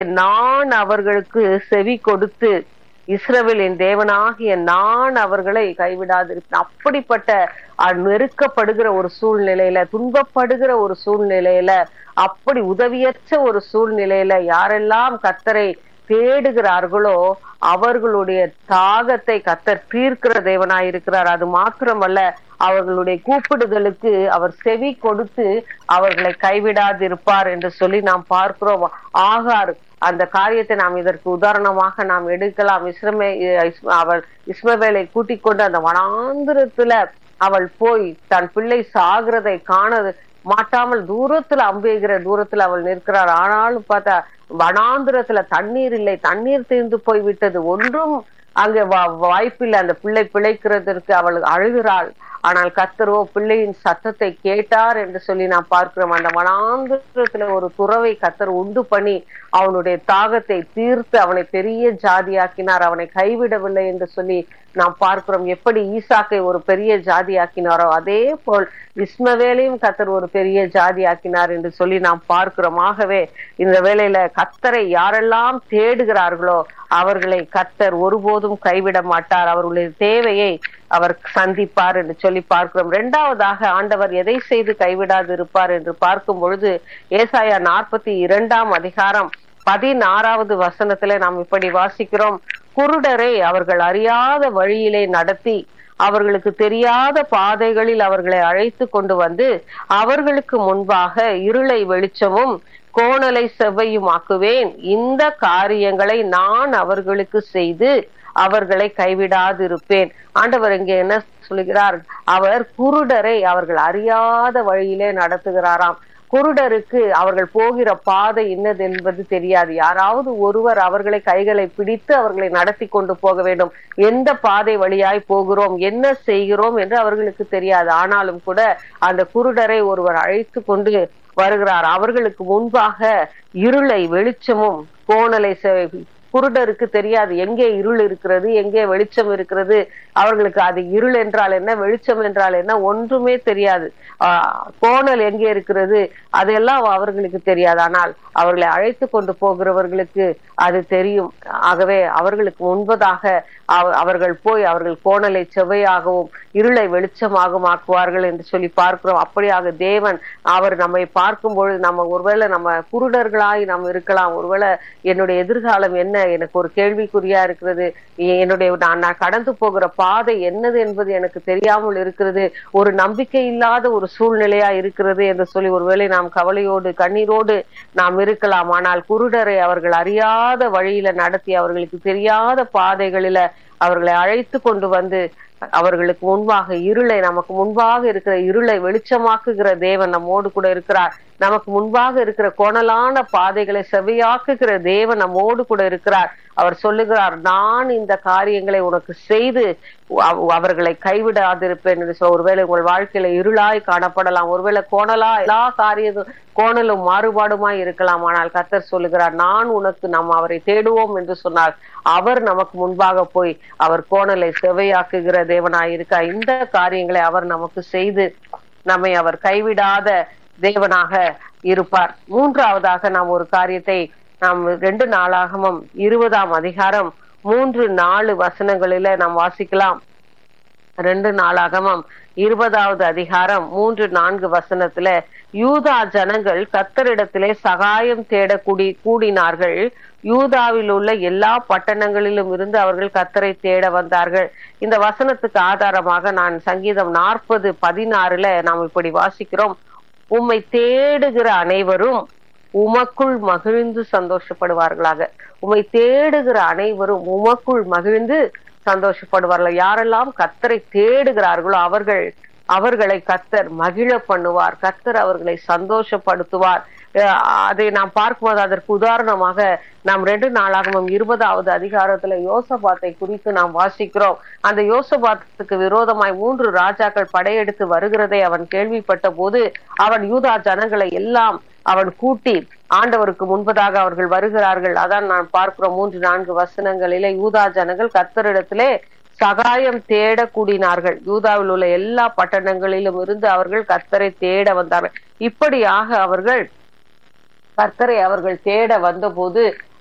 நான் அவர்களுக்கு செவி கொடுத்து இஸ்ரவேலின் தேவனாகிய நான் அவர்களை கைவிடாதிருப்பேன் அப்படிப்பட்ட அஹ், நெருக்கப்படுகிற ஒரு சூழ்நிலையில துன்பப்படுகிற ஒரு சூழ்நிலையில அப்படி உதவியற்ற ஒரு சூழ்நிலையில யாரெல்லாம் கத்தரை தேடுகிறார்களோ அவர்களுடைய தாகத்தை கத்தர் தீர்க்கிற தேவனாய் இருக்கிறார் அது மாத்திரமல்ல அவர்களுடைய கூப்பிடுதலுக்கு அவர் செவி கொடுத்து அவர்களை கைவிடாதிருப்பார் என்று சொல்லி நாம் பார்க்கிறோம் ஆகார் அந்த காரியத்தை நாம் இதற்கு உதாரணமாக நாம் எடுக்கலாம் இஸ்ரமே இஸ்ம- அவள் இஸ்மவேலை கூட்டிக் கொண்டு அந்த வனாந்திரத்துல அவள் போய் தன் பிள்ளை சாகிறதை காண மாட்டாமல் தூரத்துல அம்புகிற தூரத்துல அவள் நிற்கிறாள் ஆனாலும் பார்த்தா வனாந்திரத்துல தண்ணீர் இல்லை தண்ணீர் தீர்ந்து போய் விட்டது ஒன்றும் அங்க வா- வாய்ப்பில்லை அந்த பிள்ளை பிழைக்கிறதற்கு அவள் அழுகிறாள் ஆனால் கத்தரோ பிள்ளையின் சத்தத்தை கேட்டார் என்று சொல்லி நாம் பார்க்கிறோம் அந்த வனாந்திரத்துல ஒரு துறவை கத்தர் உண்டு பண்ணி அவனுடைய தாகத்தை தீர்த்து அவனை பெரிய ஜாதியாக்கினார் அவனை கைவிடவில்லை என்று சொல்லி நாம் பார்க்கிறோம் எப்படி ஈசாக்கை ஒரு பெரிய ஜாதியாக்கினாரோ அதே போல் இஸ்மவேலையும் கத்தர் ஒரு பெரிய ஜாதியாக்கினார் என்று சொல்லி நாம் பார்க்கிறோம் ஆகவே இந்த வேளையில கத்தரை யாரெல்லாம் தேடுகிறார்களோ அவர்களை கத்தர் ஒருபோதும் கைவிட மாட்டார் அவர்களுடைய தேவையை அவர் சந்திப்பார் என்று சொல்லி பார்க்கிறோம் இரண்டாவதாக ஆண்டவர் எதை செய்து கைவிடாது இருப்பார் என்று பார்க்கும் பொழுது ஏசாயா நாற்பத்தி இரண்டாம் அதிகாரம் பதினாறாவது வசனத்திலே நாம் இப்படி வாசிக்கிறோம் குருடரை அவர்கள் அறியாத வழியிலே நடத்தி அவர்களுக்கு தெரியாத பாதைகளில் அவர்களை அழைத்து கொண்டு வந்து அவர்களுக்கு முன்பாக இருளை வெளிச்சமும் கோணலை செவ்வையுமாக்குவேன் இந்த காரியங்களை நான் அவர்களுக்கு செய்து அவர்களை கைவிடாதிருப்பேன் ஆண்டவர் இங்கே என்ன சொல்கிறார் அவர் குருடரை அவர்கள் அறியாத வழியிலே நடத்துகிறாராம் குருடருக்கு அவர்கள் போகிற பாதை என்னது என்பது தெரியாது யாராவது ஒருவர் அவர்களை கைகளை பிடித்து அவர்களை நடத்தி கொண்டு போக வேண்டும் எந்த பாதை வழியாய் போகிறோம் என்ன செய்கிறோம் என்று அவர்களுக்கு தெரியாது ஆனாலும் கூட அந்த குருடரை ஒருவர் அழைத்து கொண்டு வருகிறார் அவர்களுக்கு முன்பாக இருளை வெளிச்சமும் கோணலை செ- குருடருக்கு தெரியாது எங்கே இருள் இருக்கிறது எங்கே வெளிச்சம் இருக்கிறது அவர்களுக்கு அது இருள் என்றால் என்ன வெளிச்சம் என்றால் என்ன ஒன்றுமே தெரியாது ஆஹ் கோணல் எங்கே இருக்கிறது அதெல்லாம் அவர்களுக்கு தெரியாது ஆனால் அவர்களை அழைத்து கொண்டு போகிறவர்களுக்கு அது தெரியும் ஆகவே அவர்களுக்கு முன்பதாக அவ- அவர்கள் போய் அவர்கள் கோணலை செவ்வையாகவும் இருளை வெளிச்சமாகவும் ஆக்குவார்கள் என்று சொல்லி பார்க்கிறோம் அப்படியாக தேவன் அவர் நம்மை பார்க்கும் பொழுது நம்ம ஒருவேளை நம்ம குருடர்களாய் நாம் இருக்கலாம் ஒருவேளை என்னுடைய எதிர்காலம் என்ன எனக்கு ஒரு கேள்விக்குறியா இருக்கிறது என்னுடைய நான் நான் கடந்து போகிற பாதை என்னது என்பது எனக்கு தெரியாமல் இருக்கிறது ஒரு நம்பிக்கை இல்லாத ஒரு சூழ்நிலையா இருக்கிறது என்று சொல்லி ஒருவேளை நாம் கவலையோடு கண்ணீரோடு நாம் இருக்கலாம் ஆனால் குருடரை அவர்கள் அறியாத வழியில நடத்தி அவர்களுக்கு தெரியாத பாதைகளில அவர்களை அழைத்து கொண்டு வந்து அவர்களுக்கு முன்பாக இருளை நமக்கு முன்பாக இருக்கிற இருளை வெளிச்சமாக்குகிற தேவன் நம்மோடு கூட இருக்கிறார் நமக்கு முன்பாக இருக்கிற கோணலான பாதைகளை செவையாக்குகிற தேவன் நம்மோடு கூட இருக்கிறார் அவர் சொல்லுகிறார் நான் இந்த காரியங்களை உனக்கு செய்து அவ- அவர்களை கைவிடாதிருப்பேன் என்று சொல்ல ஒருவேளை உங்கள் வாழ்க்கையில இருளாய் காணப்படலாம் ஒருவேளை கோணலா எல்லா காரியமும் கோணலும் மாறுபாடுமாய் இருக்கலாம் ஆனால் கத்தர் சொல்லுகிறார் நான் உனக்கு நாம் அவரை தேடுவோம் என்று சொன்னார் அவர் நமக்கு முன்பாக போய் அவர் கோணலை செவையாக்குகிற தேவனாய் இருக்க இந்த காரியங்களை அவர் நமக்கு செய்து நம்மை அவர் கைவிடாத தேவனாக இருப்பார் மூன்றாவதாக நாம் ஒரு காரியத்தை நாம் ரெண்டு நாளாகமும் இருபதாம் அதிகாரம் மூன்று நாலு வசனங்களில நாம் வாசிக்கலாம் ரெண்டு நாளாகமம் இருபதாவது அதிகாரம் மூன்று நான்கு வசனத்துல யூதா ஜனங்கள் கத்தரிடத்திலே சகாயம் தேட கூடி கூடினார்கள் யூதாவில் உள்ள எல்லா பட்டணங்களிலும் இருந்து அவர்கள் கத்தரை தேட வந்தார்கள் இந்த வசனத்துக்கு ஆதாரமாக நான் சங்கீதம் நாற்பது பதினாறுல நாம் இப்படி வாசிக்கிறோம் உம்மை தேடுகிற அனைவரும் உமக்குள் மகிழ்ந்து சந்தோஷப்படுவார்களாக உம்மை தேடுகிற அனைவரும் உமக்குள் மகிழ்ந்து சந்தோஷப்படுவார்கள் யாரெல்லாம் கத்தரை தேடுகிறார்களோ அவர்கள் அவர்களை கத்தர் மகிழ பண்ணுவார் கத்தர் அவர்களை சந்தோஷப்படுத்துவார் அஹ் அதை நாம் பார்க்கும்போது அதற்கு உதாரணமாக நாம் ரெண்டு நாளாகவும் இருபதாவது அதிகாரத்துல யோசபாத்தை குறித்து நாம் வாசிக்கிறோம் அந்த யோசபாத்துக்கு விரோதமாய் மூன்று ராஜாக்கள் படையெடுத்து வருகிறதை அவன் கேள்விப்பட்ட போது அவன் யூதா ஜனங்களை எல்லாம் அவன் கூட்டி ஆண்டவருக்கு முன்பதாக அவர்கள் வருகிறார்கள் அதான் நான் பார்க்கிறோம் மூன்று நான்கு வசனங்களிலே யூதா ஜனங்கள் கத்தரிடத்திலே சகாயம் தேட கூடினார்கள் யூதாவில் உள்ள எல்லா பட்டணங்களிலும் இருந்து அவர்கள் கத்தரை தேட வந்தார்கள் இப்படியாக அவர்கள் கர்த்தரை அவர்கள் தேட வந்தபோது